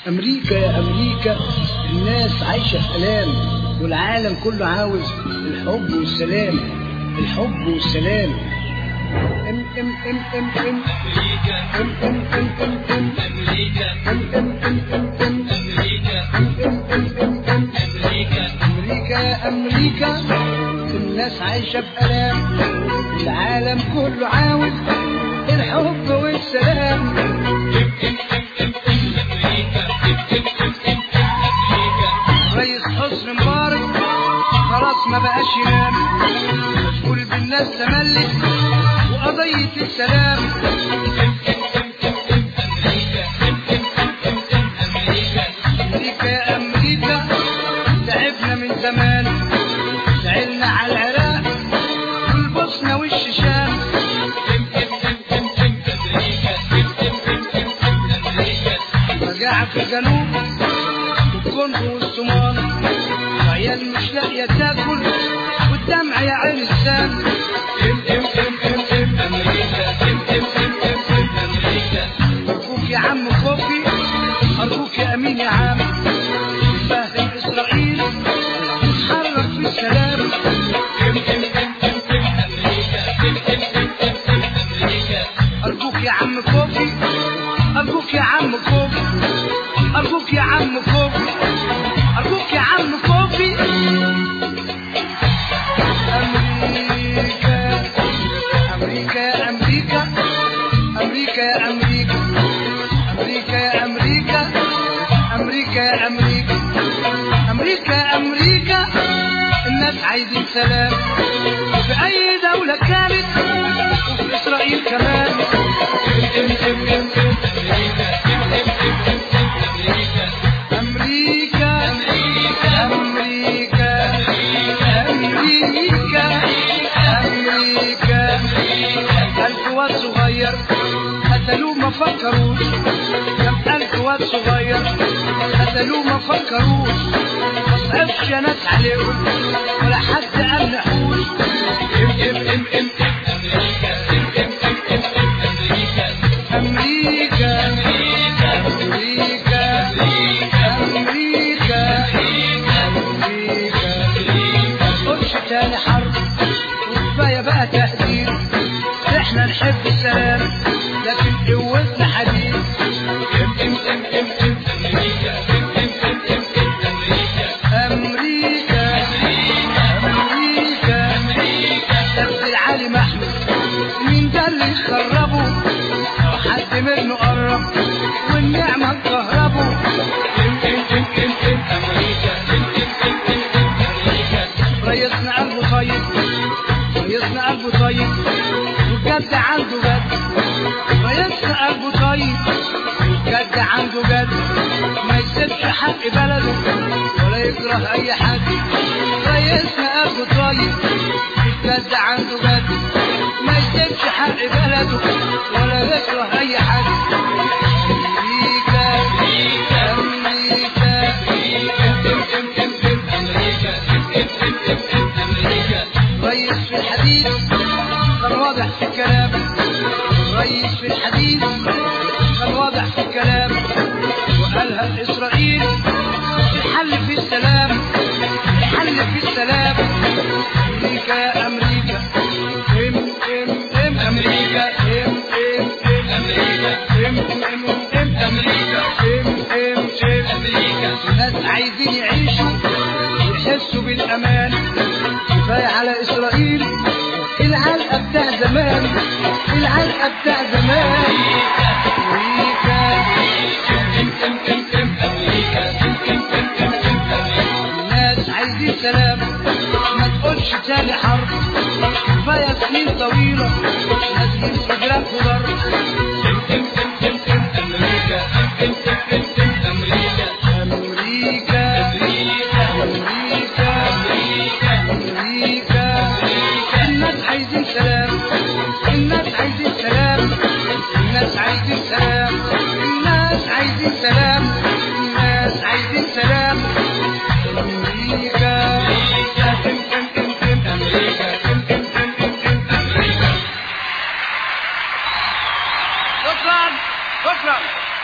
أمريكا يا أمريكا الناس عايشة في ألام والعالم كله عاوز الحب والسلام الحب والسلام ام ام ام ام ام ام ام ام ام ام ام ام ام ام ام أمريكا يا أمريكا الناس عايشة بألام العالم كله عاوز الحب والسلام رئيس حسن مبارك خلاص ما بقاش ينام مشغول بالناس تملك وقضية السلام أمريكا يا أمريكا تعبنا من زمان زعلنا على العراق والبوسنة والشيشان مجاعة في الجنوب والكونغو والصومال وعيال مش لاقية تاكل والدمع يا عين السام ام ام ام ام ام أرجوك يا عم كوفي أرجوك يا أمين يا عم فاهم إسرائيل تتحرك في السلام أرجوك يا عم كوفي أرجوك يا عم كوفي أرجوك يا عم كوفي أرجوك يا عم كوفي أمريكا أمريكا يا أمريكا أمريكا يا أمريكا أمريكا يا أمريكا أمريكا يا أمريكا أمريكا يا أمريكا الناس عايزين سلام في أي دولة كانت وفي إسرائيل كمان أمريكا أمريكا أمريكا أمريكا ألف واد صغير قتلوه ما فكروش كم ألف واد صغير قتلوه ما فكروش ما صعبش يا ناس عليهم ولا حد قال نحوش ام ام ام ام أمريكا أمريكا أمريكا أمريكا قرش تاني حرب وكفاية بقى تهديد احنا نحب السلام لكن قوتنا حديد ام ام ام ام ام أمريكا أمريكا سد العالي محمود مين ده اللي يخربه حد منه قرب والنعمة تكهربه ريسنا قلبه طيب ريسنا قلبه طيب والجد عنده جد ريسنا قلبه طيب والجد عنده جد ما يسيبش حق بلده ولا يكره اي حد ريسنا قلبه طيب والجد عنده جد ما يسيبش حق بلده ولا يكره اي حد امريكا امريكا ريس في الحديث كان واضح في الكلام ريس في الحديث كان واضح في الكلام وقالها اسرائيل الحل في السلام الحل في السلام امريكا يا امريكا ام ام ام امريكا ام ام ام امريكا ام ام ام امريكا ام ام ام امريكا الناس عايزين يعيشوا ويحسوا بالامان كفايه على اسرائيل العلقه بتاع زمان العلقه بتاع زمان امريكا الناس عايزين سلام ما تقولش تاني حرب كفايه سنين طويله نازلين في جراب خضر امريكا امريكا امريكا الناس عايزين سلام الناس عايزين سلام الناس عايزين سلام الناس عايزين سلام الناس عايزين سلام امريكا شكرا شكرا